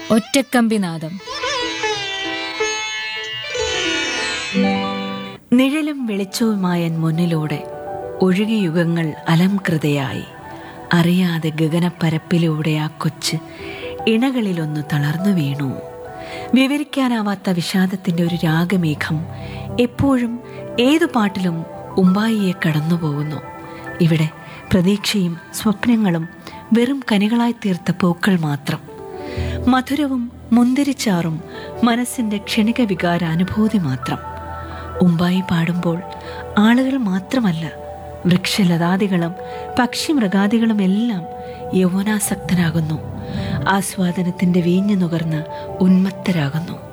ഒറ്റക്കമ്പിനാദം നിഴലും വെളിച്ചവുമായൻ മുന്നിലൂടെ ഒഴുകിയുഗങ്ങൾ അലംകൃതയായി അറിയാതെ ഗഗനപ്പരപ്പിലൂടെ ആ കൊച്ച് ഇണകളിലൊന്ന് തളർന്നു വീണു വിവരിക്കാനാവാത്ത വിഷാദത്തിന്റെ ഒരു രാഗമേഘം എപ്പോഴും ഏതു പാട്ടിലും ഉമ്പായിയെ കടന്നുപോകുന്നു ഇവിടെ പ്രതീക്ഷയും സ്വപ്നങ്ങളും വെറും കനികളായി തീർത്ത പൂക്കൾ മാത്രം മധുരവും മുന്തിരിച്ചാറും മനസ്സിന്റെ ക്ഷണിക വികാര അനുഭൂതി മാത്രം ഉമ്പായി പാടുമ്പോൾ ആളുകൾ മാത്രമല്ല വൃക്ഷലതാദികളും പക്ഷിമൃഗാദികളും എല്ലാം യൗവനാസക്തരാകുന്നു ആസ്വാദനത്തിന്റെ വീഞ്ഞു നുകർന്ന് ഉന്മത്തരാകുന്നു